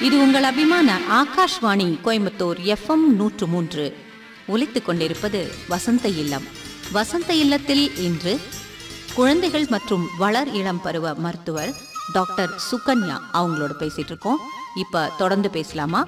இது உங்கள் அபிமான ஆகாஷ்வாணி கோயம்புத்தூர் எஃப்எம் நூற்று மூன்று ஒலித்துக் கொண்டிருப்பது வசந்த இல்லம் வசந்த இல்லத்தில் இன்று குழந்தைகள் மற்றும் வளர் இளம் பருவ மருத்துவர் டாக்டர் சுகன்யா அவங்களோட பேசிட்டு இருக்கோம் இப்ப தொடர்ந்து பேசலாமா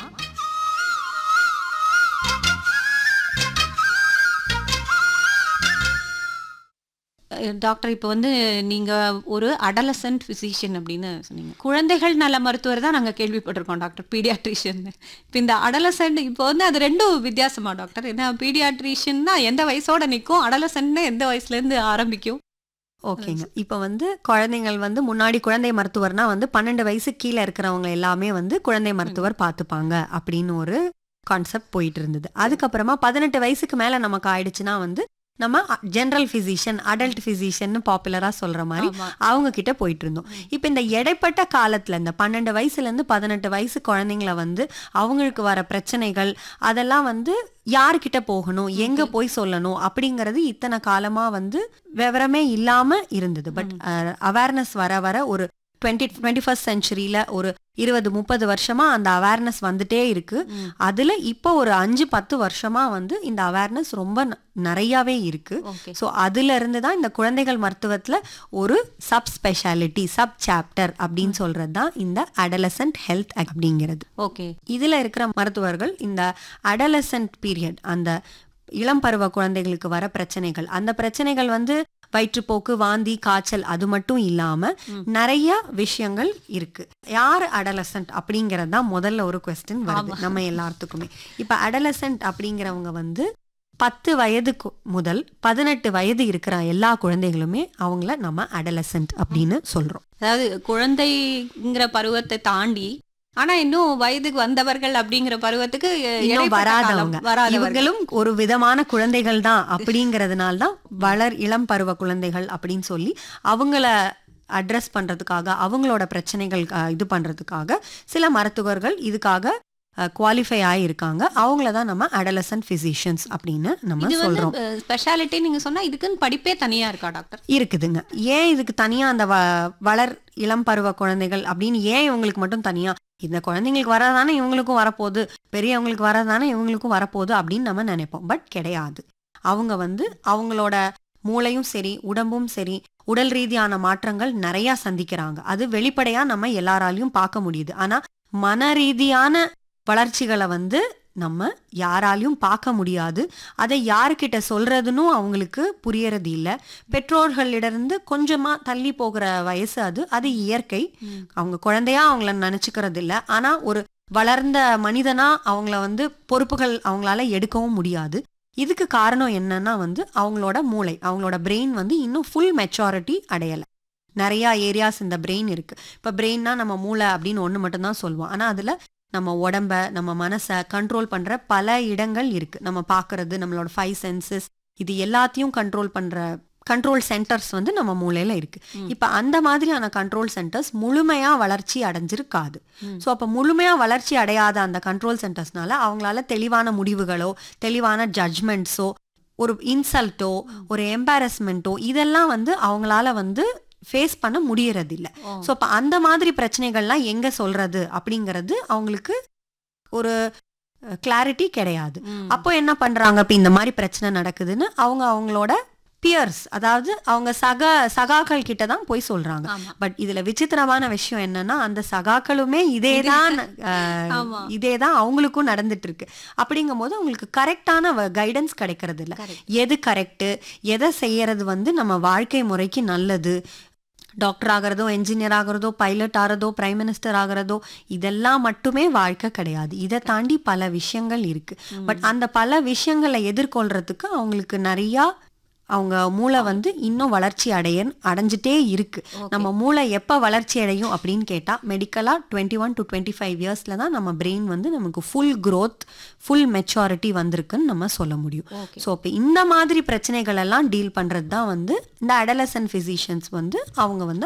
அஹ் டாக்டர் இப்போ வந்து நீங்க ஒரு அடலசன்ட் ஃபிசிஷியன் அப்படின்னு சொன்னீங்க குழந்தைகள் நல மருத்துவர் தான் நாங்க கேள்விப்பட்டிருக்கோம் டாக்டர் பீடியாட்ரிஷியன் இப்போ இந்த அடலசன்ட் இப்போ வந்து அது ரெண்டும் வித்தியாசமா டாக்டர் என்ன பீடியாட்ரிஷியன்னா எந்த வயசோட நிற்கும் அடலசன்ட்னா எந்த வயசுல இருந்து ஆரம்பிக்கும் ஓகேங்க இப்போ வந்து குழந்தைகள் வந்து முன்னாடி குழந்தை மருத்துவர்னா வந்து பன்னெண்டு வயசு கீழே இருக்கிறவங்க எல்லாமே வந்து குழந்தை மருத்துவர் பார்த்துப்பாங்க அப்படின்னு ஒரு கான்செப்ட் போயிட்டு இருந்தது அதுக்கப்புறமா பதினெட்டு வயசுக்கு மேல நமக்கு ஆயிடுச்சுன்னா வந்து நம்ம ஜெனரல் பிசிஷியன் அடல்ட் பிசிஷியன் பாப்புலரா சொல்ற மாதிரி ஆமா. அவங்க கிட்ட போயிட்டு இருந்தோம் இப்போ இந்த இடைப்பட்ட காலத்துல இந்த பன்னெண்டு வயசுல இருந்து பதினெட்டு வயசு குழந்தைங்கள வந்து அவங்களுக்கு வர பிரச்சனைகள் அதெல்லாம் வந்து யார்கிட்ட போகணும் எங்க போய் சொல்லணும் அப்படிங்கிறது இத்தனை காலமா வந்து விவரமே இல்லாம இருந்தது பட் அவேர்னஸ் வர வர ஒரு டுவெண்ட்டி டுவெண்ட்டி ஃபர்ஸ்ட் செஞ்சுரியில ஒரு இருபது முப்பது வருஷமா அந்த அவேர்னஸ் வந்துட்டே இருக்கு ம். அதுல இப்போ ஒரு அஞ்சு பத்து வருஷமா வந்து இந்த அவேர்னஸ் ரொம்ப ந- நிறையாவே இருக்கு ஓகே ஸோ அதுல இருந்து தான் இந்த குழந்தைகள் மருத்துவத்துல ஒரு சப் ஸ்பெஷாலிட்டி சப் சாப்டர் அப்படின்னு சொல்றது தான் இந்த அடலசன்ட் ஹெல்த் அப்படிங்கிறது ஓகே இதுல இருக்கிற மருத்துவர்கள் இந்த அடலசன்ட் பீரியட் அந்த இளம் பருவ குழந்தைகளுக்கு வர பிரச்சனைகள் அந்த பிரச்சனைகள் வந்து வயிற்றுப்போக்கு வாந்தி காய்ச்சல் அது மட்டும் இல்லாம ம். நிறைய விஷயங்கள் இருக்கு யார் அடலசன்ட் அப்படிங்கறது தான் முதல்ல ஒரு கொஸ்டின் வருது ஆமா. நம்ம எல்லாத்துக்குமே இப்ப அடலசன்ட் அப்படிங்கிறவங்க வந்து பத்து வயதுக்கு முதல் பதினெட்டு வயது இருக்கிற எல்லா குழந்தைகளுமே அவங்கள நம்ம அடலசன்ட் அப்படின்னு சொல்றோம் அதாவது குழந்தைங்கிற பருவத்தை தாண்டி ஆனா இன்னும் வயதுக்கு வந்தவர்கள் அப்படிங்கிற பருவத்துக்கு அஹ், இன்னும் இடைப்பட்ட வராதவங்க காலம், வராதவர்கள் இவங்களும் ஒரு விதமான குழந்தைகள் தான் அப்படிங்கறதுனால தான் வளர் இளம் பருவ குழந்தைகள் அப்படின்னு சொல்லி அவங்கள அட்ரஸ் பண்றதுக்காக அவங்களோட பிரச்சனைகள் அஹ், இது பண்றதுக்காக சில மருத்துவர்கள் இதுக்காக குவாலிஃபை ஆயிருக்காங்க அவங்கள தான் நம்ம அடலசன்ட் பிசிஷியன்ஸ் அப்படின்னு நம்ம இது வந்து சொல்றோம் ஸ்பெஷாலிட்டி நீங்க சொன்னா இதுக்குன்னு படிப்பே தனியா இருக்கா டாக்டர் இருக்குதுங்க ஏன் இதுக்கு தனியா அந்த வ- வளர் இளம் பருவ குழந்தைகள் அப்படின்னு ஏன் இவங்களுக்கு மட்டும் தனியா இந்த குழந்தைங்களுக்கு வரதானே இவங்களுக்கும் வரப்போகுது பெரியவங்களுக்கு வரதானே இவங்களுக்கும் வரப்போகுது அப்படின்னு நம்ம நினைப்போம் பட் கிடையாது அவங்க வந்து அவங்களோட மூளையும் சரி உடம்பும் சரி உடல் ரீதியான மாற்றங்கள் நிறைய சந்திக்கிறாங்க அது வெளிப்படையா நம்ம எல்லாராலையும் பார்க்க முடியுது ஆனா மன ரீதியான வளர்ச்சிகளை வந்து நம்ம யாராலையும் பார்க்க முடியாது அதை யாருக்கிட்ட சொல்றதுன்னு அவங்களுக்கு புரியறது இல்ல பெற்றோர்களிடந்து கொஞ்சமா தள்ளி போகிற வயசு அது அது இயற்கை அவங்க குழந்தையா அவங்கள நினைச்சுக்கிறது இல்ல ஆனா ஒரு வளர்ந்த மனிதனா அவங்கள வந்து பொறுப்புகள் அவங்களால எடுக்கவும் முடியாது இதுக்கு காரணம் என்னன்னா வந்து அவங்களோட மூளை அவங்களோட பிரெயின் வந்து இன்னும் ஃபுல் மெச்சாரிட்டி அடையல நிறைய ஏரியாஸ் இந்த பிரெயின் இருக்கு இப்ப பிரெயின்னா நம்ம மூளை அப்படின்னு ஒண்ணு மட்டும்தான் சொல்லுவோம் ஆனா அதுல நம்ம உடம்ப நம்ம மனசை கண்ட்ரோல் பண்ற பல இடங்கள் இருக்கு நம்ம பார்க்கிறது நம்மளோட ஃபைவ் சென்சஸ் இது எல்லாத்தையும் கண்ட்ரோல் பண்ற கண்ட்ரோல் சென்டர்ஸ் வந்து நம்ம மூளையில இருக்கு ம். இப்ப அந்த மாதிரியான கண்ட்ரோல் சென்டர்ஸ் முழுமையா வளர்ச்சி அடைஞ்சிருக்காது ம். ஸோ அப்ப முழுமையா வளர்ச்சி அடையாத அந்த கண்ட்ரோல் சென்டர்ஸ்னால அவங்களால தெளிவான முடிவுகளோ தெளிவான ஜட்ஜ்மெண்ட்ஸோ ஒரு இன்சல்ட்டோ ஒரு எம்பாரஸ்மெண்ட்டோ இதெல்லாம் வந்து அவங்களால வந்து ஃபேஸ் பண்ண முடியறது இல்ல ஓ. ஸோ அப்ப அந்த மாதிரி பிரச்சனைகள்லாம் எங்க சொல்றது அப்படிங்கிறது அவங்களுக்கு ஒரு கிளாரிட்டி கிடையாது ம். அப்போ என்ன பண்றாங்க அப்ப இந்த மாதிரி பிரச்சனை நடக்குதுன்னு அவங்க அவங்களோட பியர்ஸ் அதாவது அவங்க சக சகாக்கள் கிட்ட தான் போய் சொல்றாங்க ஆமா பட் இதுல விசித்திரமான விஷயம் என்னன்னா அந்த சகாக்களுமே இதேதான் அஹ், ஆமா. இதேதான் அவங்களுக்கும் நடந்துட்டு இருக்கு அப்படிங்கும் போது அவங்களுக்கு கரெக்டான கைடன்ஸ் கிடைக்கிறது இல்ல Correct. எது கரெக்ட் எதை செய்யறது வந்து நம்ம வாழ்க்கை முறைக்கு நல்லது டாக்டர் ஆகிறதோ என்ஜினியர் ஆகிறதோ பைலட் ஆகிறதோ பிரைம் மினிஸ்டர் ஆகிறதோ இதெல்லாம் மட்டுமே வாழ்க்கை கிடையாது இதை தாண்டி பல விஷயங்கள் இருக்கு பட் அந்த பல விஷயங்களை எதிர்கொள்றதுக்கு அவங்களுக்கு நிறைய அவங்க மூளை வந்து இன்னும் வளர்ச்சி அடைய அடைஞ்சிட்டே இருக்கு Okay. நம்ம மூளை எப்போ வளர்ச்சி அடையும் அப்படின்னு கேட்டால் மெடிக்கலாக twenty one to twenty five இயர்ஸில் தான் நம்ம பிரெயின் வந்து நமக்கு ஃபுல் growth ஃபுல் மெச்சாரிட்டி வந்திருக்குன்னு நம்ம சொல்ல முடியும் Okay. ஸோ இப்போ இந்த மாதிரி பிரச்சனைகள் எல்லாம் டீல் பண்ணுறது தான் வந்து இந்த அடலசன் ஃபிசிஷியன்ஸ் வந்து அவங்க வந்து